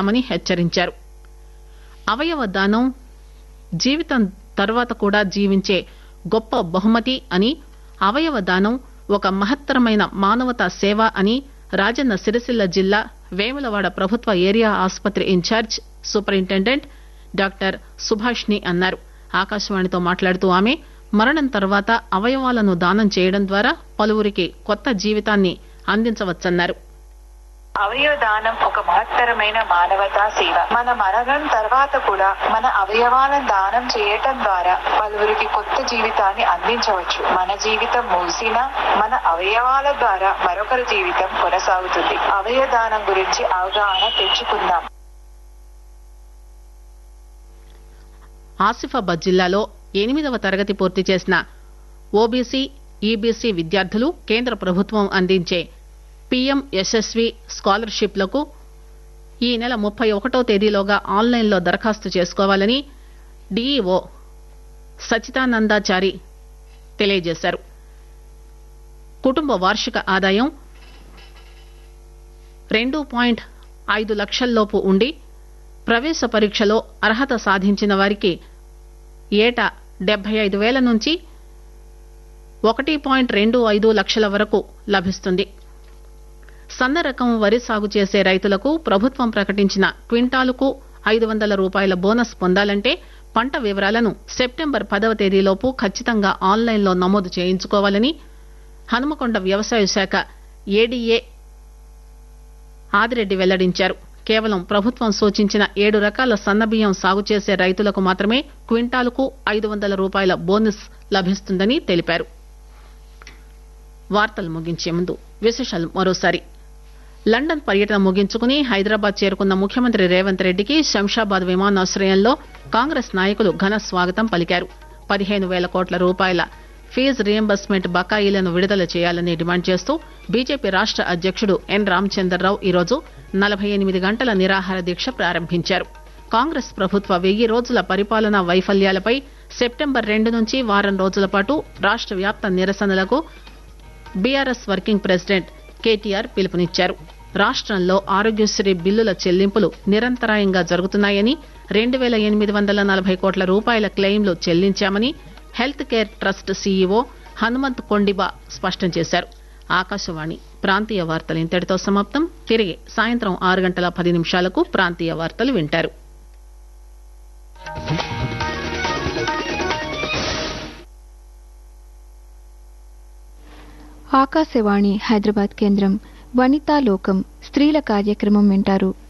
చేస్తామని హెచ్చరించారు అవయవ దానం జీవితం తర్వాత కూడా జీవించే గొప్ప బహుమతి అని అవయవ దానం ఒక మహత్తరమైన మానవతా సేవ అని రాజన్న సిరిసిల్ల జిల్లా వేములవాడ ప్రభుత్వ ఏరియా ఆసుపత్రి ఇన్ఛార్జ్ సూపరింటెండెంట్ డాక్టర్ సుభాష్ని అన్నారు ఆకాశవాణితో మాట్లాడుతూ ఆమె మరణం తర్వాత అవయవాలను దానం చేయడం ద్వారా పలువురికి కొత్త జీవితాన్ని అందించవచ్చన్నారు అవయవ దానం ఒక మహత్తరమైన మానవతా సేవ మన మరణం తర్వాత కూడా మన అవయవాలను దానం చేయటం ద్వారా పలువురికి కొత్త జీవితాన్ని అందించవచ్చు మన జీవితం ముగిసినా మన అవయవాల ద్వారా మరొకరి జీవితం కొనసాగుతుంది అవయవ దానం గురించి అవగాహన తెచ్చుకుందాం ఆసిఫాబాద్ జిల్లాలో ఎనిమిదవ తరగతి పూర్తి చేసిన ఓబీసీ ఈబీసీ విద్యార్థులు కేంద్ర ప్రభుత్వం అందించే పీఎం యశస్వి స్కాలర్షిప్లకు ఈ నెల ముప్పై ఒకటో తేదీలోగా ఆన్లైన్లో దరఖాస్తు చేసుకోవాలని డీఈఓ సచితానందాచారి తెలియజేశారు కుటుంబ వార్షిక ఆదాయం రెండు పాయింట్ ఐదు లక్షల్లోపు ఉండి ప్రవేశ పరీక్షలో అర్హత సాధించిన వారికి ఏటా డెబ్బై ఐదు వేల నుంచి ఒకటి పాయింట్ రెండు ఐదు లక్షల వరకు లభిస్తుంది సన్న రకం వరి సాగు చేసే రైతులకు ప్రభుత్వం ప్రకటించిన క్వింటాలుకు ఐదు వందల రూపాయల బోనస్ పొందాలంటే పంట వివరాలను సెప్టెంబర్ పదవ తేదీలోపు ఖచ్చితంగా ఆన్లైన్లో నమోదు చేయించుకోవాలని హనుమకొండ వ్యవసాయ శాఖ ఏడీఏ ఆదిరెడ్డి వెల్లడించారు కేవలం ప్రభుత్వం సూచించిన ఏడు రకాల సన్నబియ్యం సాగు చేసే రైతులకు మాత్రమే క్వింటాలుకు ఐదు వందల రూపాయల బోనస్ లభిస్తుందని తెలిపారు వార్తలు ముగించే ముందు విశేషాలు మరోసారి లండన్ పర్యటన ముగించుకుని హైదరాబాద్ చేరుకున్న ముఖ్యమంత్రి రేవంత్ రెడ్డికి శంషాబాద్ విమానాశ్రయంలో కాంగ్రెస్ నాయకులు ఘన స్వాగతం పలికారు పదిహేను వేల కోట్ల రూపాయల ఫీజు రియంబర్స్మెంట్ బకాయిలను విడుదల చేయాలని డిమాండ్ చేస్తూ బీజేపీ రాష్ట అధ్యక్షుడు ఎన్ రామచంద్రరావు ఈరోజు నలభై ఎనిమిది గంటల నిరాహార దీక్ష ప్రారంభించారు కాంగ్రెస్ ప్రభుత్వ వెయ్యి రోజుల పరిపాలనా వైఫల్యాలపై సెప్టెంబర్ రెండు నుంచి వారం రోజుల పాటు రాష్ట వ్యాప్త నిరసనలకు బీఆర్ఎస్ వర్కింగ్ ప్రెసిడెంట్ కేటీఆర్ పిలుపునిచ్చారు రాష్టంలో ఆరోగ్యశ్రీ బిల్లుల చెల్లింపులు నిరంతరాయంగా జరుగుతున్నాయని రెండు వేల ఎనిమిది వందల నలభై కోట్ల రూపాయల క్లెయిమ్లు చెల్లించామని health care trust CEO Hanumanth Kondiba స్పష్టం చేశారు ఆకాశవాణి ప్రాంతీయ వార్తలు ఇంతటితో సమాప్తం తిరిగి సాయంత్రం ఆరు గంటల పది నిమిషాలకు ప్రాంతీయ వార్తలు వింటారు ఆకాశవాణి హైదరాబాద్ కేంద్రం వనితా లోకం స్త్రీల కార్యక్రమం వింటారు